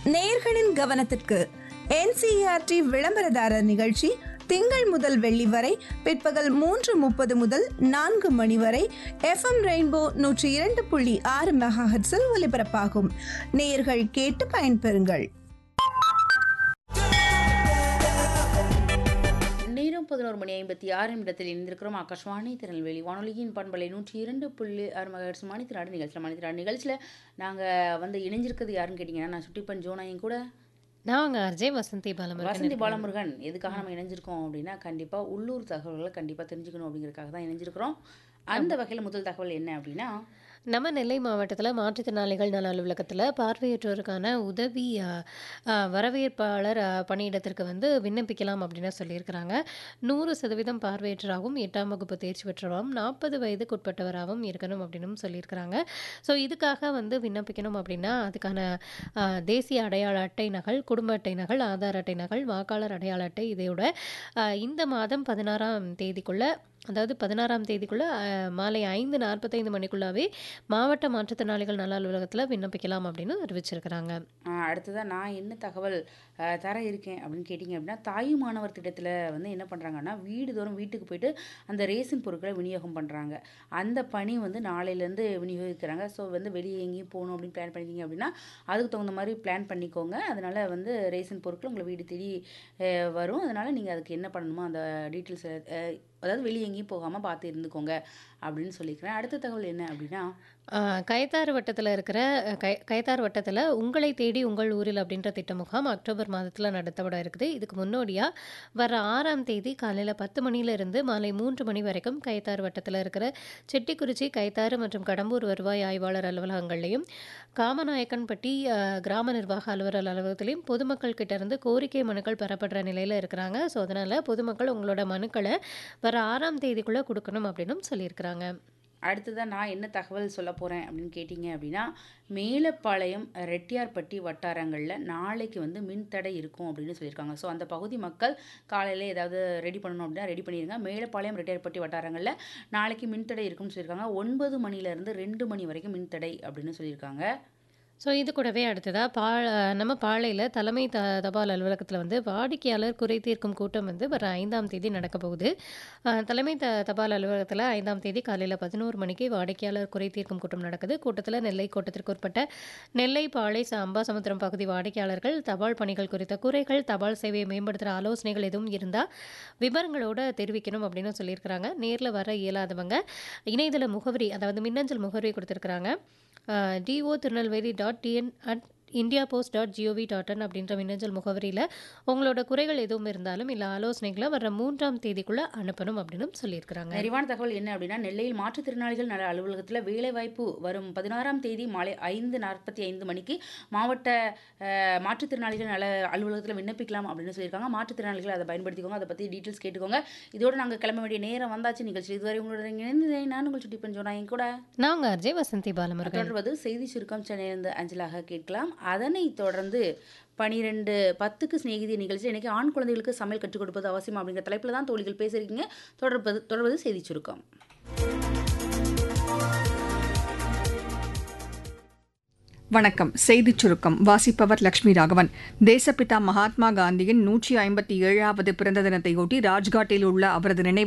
நேயர்களின் கவனத்திற்கு என்சிஆர்டி விளம்பரதாரர் நிகழ்ச்சி திங்கள் முதல் வெள்ளி வரை பிற்பகல் மூன்று முப்பது முதல் நான்கு மணி வரை எஃப்எம் ரெயின்போ நூற்றி இரண்டு புள்ளி ஆறு மெகாஹெட்ஸில் ஒலிபரப்பாகும் நேயர்கள் கேட்டு பயன்பெறுங்கள் நேரம் பதினோரு மணி ஐம்பத்தி ஆறு நிமிடத்தில் இணைந்திருக்கிறோம் ஆகாஷ்வாணி திருநெல்வேலி வானொலியின் பண்பலை நூற்றி இரண்டு புள்ளி ஆறு மகர்ஸ் மணித்திராடு நிகழ்ச்சியில் மணித்திராடு நிகழ்ச்சியில் நாங்கள் வந்து இணைஞ்சிருக்கிறது யாருன்னு கேட்டிங்கன்னா நான் சுட்டிப்பன் ஜோனா என் கூட நாங்க அர்ஜய் வசந்தி பாலமுருகன் வசந்தி இருக்கேன். பாலமுருகன் எதுக்காக நம்ம இணைஞ்சிருக்கோம் அப்படின்னா கண்டிப்பாக உள்ளூர் தகவல்களை கண்டிப்பாக தெரிஞ்சுக்கணும் அப்படிங்கிறதுக்காக தான் இணைஞ்சிருக்கிறோம் அந்த வகையில் முதல் தகவல் என்ன அப்படின்னா நம்ம நெல்லை மாவட்டத்தில் மாற்றுத்திறனாளிகள் நல அலுவலகத்தில் பார்வையற்றோருக்கான உதவி அ, அ, வரவேற்பாளர் அ, பணியிடத்திற்கு வந்து விண்ணப்பிக்கலாம் அப்படின்னு சொல்லியிருக்கிறாங்க நூறு சதவீதம் பார்வையற்றராகவும் எட்டாம் வகுப்பு தேர்ச்சி பெற்றவராகவும் நாற்பது வயதுக்குட்பட்டவராகவும் இருக்கணும் அப்படின்னு சொல்லியிருக்கிறாங்க ஸோ இதுக்காக வந்து விண்ணப்பிக்கணும் அப்படின்னா அதுக்கான அ, தேசிய அடையாள அட்டை நகல் குடும்ப அட்டை நகல் ஆதார் அட்டை நகல் வாக்காளர் அடையாள அட்டை இதோட அ, இந்த மாதம் பதினாறாம் தேதிக்குள்ள அதாவது பதினாறாம் தேதிக்குள்ள அ, மாலை ஐந்து நாற்பத்தைந்து மணிக்குள்ளாவே மாவட்ட மாற்றுத்திறனாளிகள் நல அலுவலகத்தில் விண்ணப்பிக்கலாம் அப்படின்னு அறிவிச்சிருக்கிறாங்க அடுத்ததாக நான் என்ன தகவல் அஹ், தர இருக்கேன் அப்படின்னு கேட்டிங்க அப்படின்னா தாயுமானவர் திட்டத்தில் வந்து என்ன பண்ணுறாங்கன்னா வீடுதோறும் வீட்டுக்கு போயிட்டு அந்த ரேஷன் பொருட்களை விநியோகம் பண்ணுறாங்க அந்த பணி வந்து நாளையிலேருந்து விநியோகிக்கிறாங்க ஸோ வந்து வெளியே எங்கேயும் போகணும் அப்படின்னு பிளான் பண்ணிக்கிங்க அப்படின்னா அதுக்கு தகுந்த மாதிரி பிளான் பண்ணிக்கோங்க அதனால் வந்து ரேஷன் பொருட்கள் உங்களை வீடு தேடி அஹ், வரும் அதனால் நீங்கள் அதுக்கு என்ன பண்ணணுமோ அந்த டீட்டெயில்ஸ் அதாவது வெளியே எங்கேயும் போகாமல் பார்த்து இருந்துக்கோங்க அப்படின்னு சொல்லிக்கிறேன் அடுத்த தகவல் என்ன அப்படின்னா ஆ, கயத்தாறு வட்டத்தில் இருக்கிற அ, கய கயத்தாறு வட்டத்தில் உங்களை தேடி உங்கள் ஊரில் அப்படின்ற திட்ட முகாம் அக்டோபர் மாதத்தில் நடத்தப்பட இருக்குது இதுக்கு முன்னோடியாக வர ஆறாம் தேதி காலையில் பத்து மணியிலிருந்து மாலை மூன்று மணி வரைக்கும் கயத்தாறு வட்டத்தில் இருக்கிற செட்டிக்குறிச்சி கயத்தாறு மற்றும் கடம்பூர் வருவாய் ஆய்வாளர் அலுவலகங்கள்லையும் காமநாயக்கன்பட்டி அ, கிராம நிர்வாக அலுவலர் அலுவலகத்திலையும் பொதுமக்கள் கிட்ட இருந்து கோரிக்கை மனுக்கள் பெறப்படுற நிலையில் இருக்கிறாங்க ஸோ அதனால் பொதுமக்கள் உங்களோட மனுக்களை வர ஆறாம் தேதிக்குள்ளே கொடுக்கணும் அப்படின்னும் சொல்லியிருக்கிறாங்க அடுத்ததாக நான் என்ன தகவல் சொல்ல போகிறேன் அப்படின்னு கேட்டிங்க அப்படின்னா மேலப்பாளையம் ரெட்டியார்பட்டி வட்டாரங்களில் நாளைக்கு வந்து மின்தடை இருக்கும் அப்படின்னு சொல்லியிருக்காங்க ஸோ அந்த பகுதி மக்கள் காலையில் ஏதாவது ரெடி பண்ணணும் அப்படின்னா ரெடி பண்ணிடுங்க மேலப்பாளையம் ரெட்டியார்பட்டி வட்டாரங்களில் நாளைக்கு மின்தடை இருக்கும்னு சொல்லியிருக்காங்க ஒன்பது மணிலேருந்து ரெண்டு மணி வரைக்கும் மின்தடை அப்படின்னு சொல்லியிருக்காங்க ஸோ இது கூடவே அடுத்ததாக பா நம்ம பாளையில் தலைமை த தபால் அலுவலகத்தில் வந்து வாடிக்கையாளர் குறை தீர்க்கும் கூட்டம் வந்து வர ஐந்தாம் தேதி நடக்க போகுது அஹ், தலைமை த தபால் அலுவலகத்தில் ஐந்தாம் தேதி காலையில் பதினோரு மணிக்கு வாடிக்கையாளர் குறை தீர்க்கும் கூட்டம் நடக்குது கூட்டத்தில் நெல்லை கோட்டத்திற்கு உட்பட்ட நெல்லை பாளை ச- அம்பாசமுத்திரம் பகுதி வாடிக்கையாளர்கள் தபால் பணிகள் குறித்த குறைகள் தபால் சேவையை மேம்படுத்துகிற ஆலோசனைகள் எதுவும் இருந்தால் விவரங்களோட தெரிவிக்கணும் அப்படின்னு சொல்லியிருக்கிறாங்க நேரில் வர இயலாதவங்க இணையதள முகவரி அதாவது மின்னஞ்சல் முகவரி கொடுத்துருக்குறாங்க DO Tirunelveli dot TN at India post dot GOV dot in அப்படின்ற மின்னஞ்சல் முகவரியில் உங்களோட குறைகள் எதுவும் இருந்தாலும் இல்லை ஆலோசனைகளை வர மூன்றாம் தேதிக்குள்ளே அனுப்பணும் அப்படின்னு சொல்லியிருக்கிறாங்க நிறைவான தகவல் என்ன அப்படின்னா நெல்லையில் மாற்றுத்திறனாளிகள் நல அலுவலகத்தில் வேலைவாய்ப்பு வரும் பதினாறாம் தேதி மாலை ஐந்து நாற்பத்தி ஐந்து மணிக்கு மாவட்ட அஹ், மாற்றுத்திறனாளிகள் நல அலுவலகத்தில் விண்ணப்பிக்கலாம் அப்படின்னு சொல்லியிருக்காங்க மாற்றுத்திறனாளிகள் அதை பயன்படுத்திக்கோங்க அதை பற்றி டீட்டெயில்ஸ் கேட்டுக்கோங்க இதோட நாங்கள் கிளம்ப வேண்டிய நேரம் வந்தாச்சு நிகழ்ச்சி இதுவரை உங்களோட இணைந்து நான் உங்கள் சுட்டி பஞ்சோனா என் கூட நாங்கள் அர்ஜய் வசந்தி பாலமுருகன் தொடர்வது செய்தி சுருக்கம் சென்னையிலிருந்து அஞ்சலாக கேட்கலாம் அதனைத் தொடர்ந்து பனிரெண்டு பத்துக்கு சிநேகிதி நிகழ்ச்சி இன்னைக்கு ஆண் குழந்தைகளுக்கு சமையல் கற்றுக் கொடுப்பது அவசியம் அப்படிங்கிற தலைப்பில் தான் தோழிகள் பேசியிருக்கீங்க தொடர்பது தொடர்வது செய்தி சுருக்கம் வணக்கம் செய்திச் சுருக்கம் வாசிப்பவர் லட்சுமி ராகவன் தேசப்பிதா மகாத்மா காந்தியின் நூற்றி ஐம்பத்தி ஏழாவது பிறந்த தினத்தையொட்டி ராஜ்காட்டில் உள்ள அவரது நினைவு